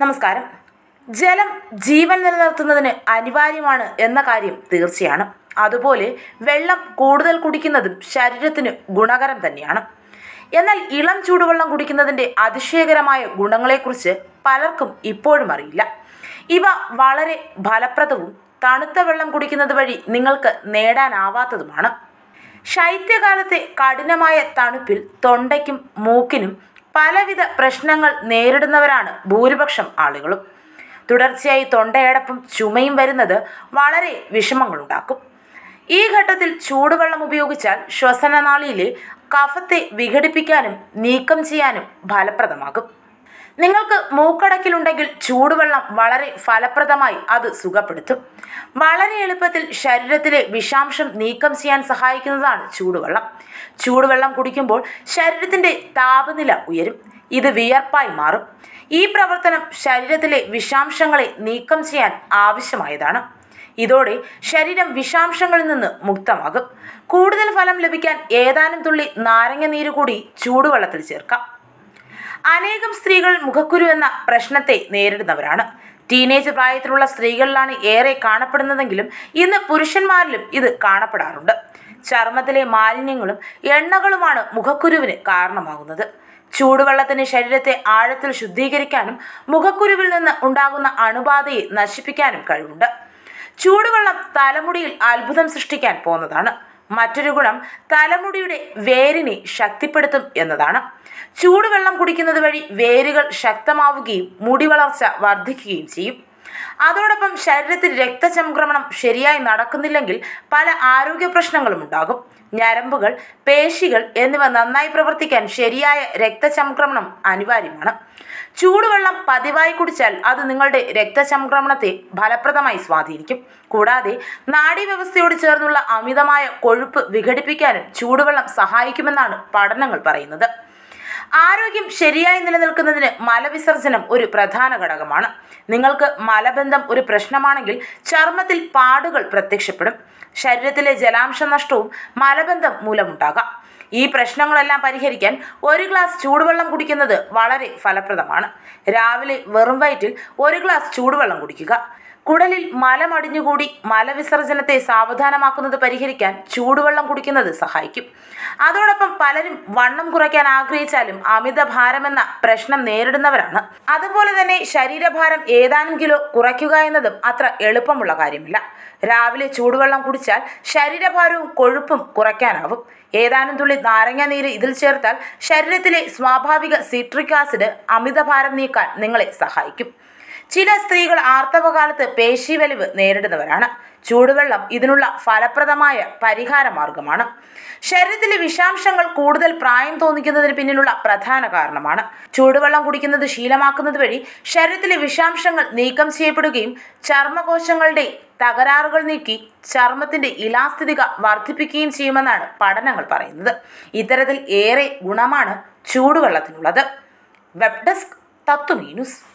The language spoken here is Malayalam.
നമസ്കാരം ജലം ജീവൻ നിലനിർത്തുന്നതിന് അനിവാര്യമാണ് എന്ന കാര്യം തീർച്ചയാണ് അതുപോലെ വെള്ളം കൂടുതൽ കുടിക്കുന്നതും ശരീരത്തിന് ഗുണകരം തന്നെയാണ് എന്നാൽ ഇളം ചൂടുവെള്ളം കുടിക്കുന്നതിൻ്റെ അതിശയകരമായ ഗുണങ്ങളെക്കുറിച്ച് പലർക്കും ഇപ്പോഴും അറിയില്ല ഇവ വളരെ ഫലപ്രദവും തണുത്ത വെള്ളം കുടിക്കുന്നത് വഴി നിങ്ങൾക്ക് നേടാനാവാത്തതുമാണ് ശൈത്യകാലത്തെ കഠിനമായ തണുപ്പിൽ തൊണ്ടയ്ക്കും മൂക്കിനും പലവിധ പ്രശ്നങ്ങൾ നേരിടുന്നവരാണ് ഭൂരിപക്ഷം ആളുകളും തുടർച്ചയായി തൊണ്ടയടപ്പും ചുമയും വരുന്നത് വളരെ വിഷമങ്ങളുണ്ടാക്കും ഈ ഘട്ടത്തിൽ ചൂടുവെള്ളം ഉപയോഗിച്ചാൽ ശ്വസനനാളിയിലെ കഫത്തെ വിഘടിപ്പിക്കാനും നീക്കം ചെയ്യാനും ഫലപ്രദമാകും നിങ്ങൾക്ക് മൂക്കടക്കിലുണ്ടെങ്കിൽ ചൂടുവെള്ളം വളരെ ഫലപ്രദമായി അത് സുഖപ്പെടുത്തും വളരെ എളുപ്പത്തിൽ ശരീരത്തിലെ വിഷാംശം നീക്കം ചെയ്യാൻ സഹായിക്കുന്നതാണ് ചൂടുവെള്ളം ചൂടുവെള്ളം കുടിക്കുമ്പോൾ ശരീരത്തിൻ്റെ താപനില ഉയരും ഇത് വിയർപ്പായി മാറും ഈ പ്രവർത്തനം ശരീരത്തിലെ വിഷാംശങ്ങളെ നീക്കം ചെയ്യാൻ ആവശ്യമായതാണ് ഇതോടെ ശരീരം വിഷാംശങ്ങളിൽ നിന്ന് മുക്തമാകും കൂടുതൽ ഫലം ലഭിക്കാൻ ഏതാനും തുള്ളി നാരങ്ങ നീര് കൂടി ചൂടുവെള്ളത്തിൽ ചേർക്കാം അനേകം സ്ത്രീകൾ മുഖക്കുരു എന്ന പ്രശ്നത്തെ നേരിടുന്നവരാണ് ടീനേജ് പ്രായത്തിലുള്ള സ്ത്രീകളിലാണ് ഏറെ കാണപ്പെടുന്നതെങ്കിലും ഇന്ന് പുരുഷന്മാരിലും ഇത് കാണപ്പെടാറുണ്ട് ചർമ്മത്തിലെ മാലിന്യങ്ങളും എണ്ണകളുമാണ് മുഖക്കുരുവിന് കാരണമാകുന്നത് ചൂടുവെള്ളത്തിന് ശരീരത്തെ ആഴത്തിൽ ശുദ്ധീകരിക്കാനും മുഖക്കുരുവിൽ നിന്ന് ഉണ്ടാകുന്ന അണുബാധയെ നശിപ്പിക്കാനും കഴിവുണ്ട് ചൂടുവെള്ളം തലമുടിയിൽ അത്ഭുതം സൃഷ്ടിക്കാൻ പോന്നതാണ് മറ്റൊരു ഗുണം തലമുടിയുടെ വേരിനെ ശക്തിപ്പെടുത്തും എന്നതാണ് ചൂടുവെള്ളം കുടിക്കുന്നത് വഴി വേരുകൾ ശക്തമാവുകയും മുടി വളർച്ച വർദ്ധിക്കുകയും ചെയ്യും അതോടൊപ്പം ശരീരത്തിൽ രക്തചംക്രമണം ശരിയായി നടക്കുന്നില്ലെങ്കിൽ പല ആരോഗ്യ പ്രശ്നങ്ങളും ഉണ്ടാകും ഞരമ്പുകൾ പേശികൾ എന്നിവ നന്നായി പ്രവർത്തിക്കാൻ ശരിയായ രക്തചംക്രമണം അനിവാര്യമാണ് ചൂടുവെള്ളം പതിവായി കുടിച്ചാൽ അത് നിങ്ങളുടെ രക്തചംക്രമണത്തെ ഫലപ്രദമായി സ്വാധീനിക്കും കൂടാതെ നാഡീവ്യവസ്ഥയോട് ചേർന്നുള്ള അമിതമായ കൊഴുപ്പ് വിഘടിപ്പിക്കാനും ചൂടുവെള്ളം സഹായിക്കുമെന്നാണ് പഠനങ്ങൾ പറയുന്നത് ആരോഗ്യം ശരിയായി നിലനിൽക്കുന്നതിന് മലവിസർജനം ഒരു പ്രധാന ഘടകമാണ് നിങ്ങൾക്ക് മലബന്ധം ഒരു പ്രശ്നമാണെങ്കിൽ ചർമ്മത്തിൽ പാടുകൾ പ്രത്യക്ഷപ്പെടും ശരീരത്തിലെ ജലാംശ നഷ്ടവും മലബന്ധം മൂലമുണ്ടാകാം ഈ പ്രശ്നങ്ങളെല്ലാം പരിഹരിക്കാൻ ഒരു ഗ്ലാസ് ചൂടുവെള്ളം കുടിക്കുന്നത് വളരെ ഫലപ്രദമാണ് രാവിലെ വെറും വയറ്റിൽ ഒരു ഗ്ലാസ് ചൂടുവെള്ളം കുടിക്കുക കുടലിൽ മലമടിഞ്ഞുകൂടി മലവിസർജനത്തെ സാവധാനമാക്കുന്നത് പരിഹരിക്കാൻ ചൂടുവെള്ളം കുടിക്കുന്നത് സഹായിക്കും അതോടൊപ്പം പലരും വണ്ണം കുറയ്ക്കാൻ ആഗ്രഹിച്ചാലും അമിതഭാരമെന്ന പ്രശ്നം നേരിടുന്നവരാണ് അതുപോലെ തന്നെ ശരീരഭാരം ഏതാനും കിലോ കുറയ്ക്കുക എന്നതും അത്ര എളുപ്പമുള്ള കാര്യമില്ല രാവിലെ ചൂടുവെള്ളം കുടിച്ചാൽ ശരീരഭാരവും കൊഴുപ്പും കുറയ്ക്കാനാവും ഏതാനും തുള്ളി നാരങ്ങ നീര് ഇതിൽ ചേർത്താൽ ശരീരത്തിലെ സ്വാഭാവിക സിട്രിക് ആസിഡ് അമിതഭാരം നീക്കാൻ നിങ്ങളെ സഹായിക്കും ചില സ്ത്രീകൾ ആർത്തവകാലത്ത് പേശീവലിവ് നേരിടുന്നവരാണ് ചൂടുവെള്ളം ഇതിനുള്ള ഫലപ്രദമായ പരിഹാര മാർഗമാണ് ശരീരത്തിലെ വിഷാംശങ്ങൾ കൂടുതൽ പ്രായം തോന്നിക്കുന്നതിന് പിന്നിലുള്ള പ്രധാന കാരണമാണ് ചൂടുവെള്ളം കുടിക്കുന്നത് ശീലമാക്കുന്നത് വഴി ശരീരത്തിലെ വിഷാംശങ്ങൾ നീക്കം ചെയ്യപ്പെടുകയും ചർമ്മകോശങ്ങളുടെ തകരാറുകൾ നീക്കി ചർമ്മത്തിന്റെ ഇലാസ്ഥിതിക വർദ്ധിപ്പിക്കുകയും ചെയ്യുമെന്നാണ് പഠനങ്ങൾ പറയുന്നത് ഇത്തരത്തിൽ ഏറെ ഗുണമാണ് ചൂടുവെള്ളത്തിനുള്ളത് വെബ് ഡെസ്ക് തത്വമീ ന്യൂസ്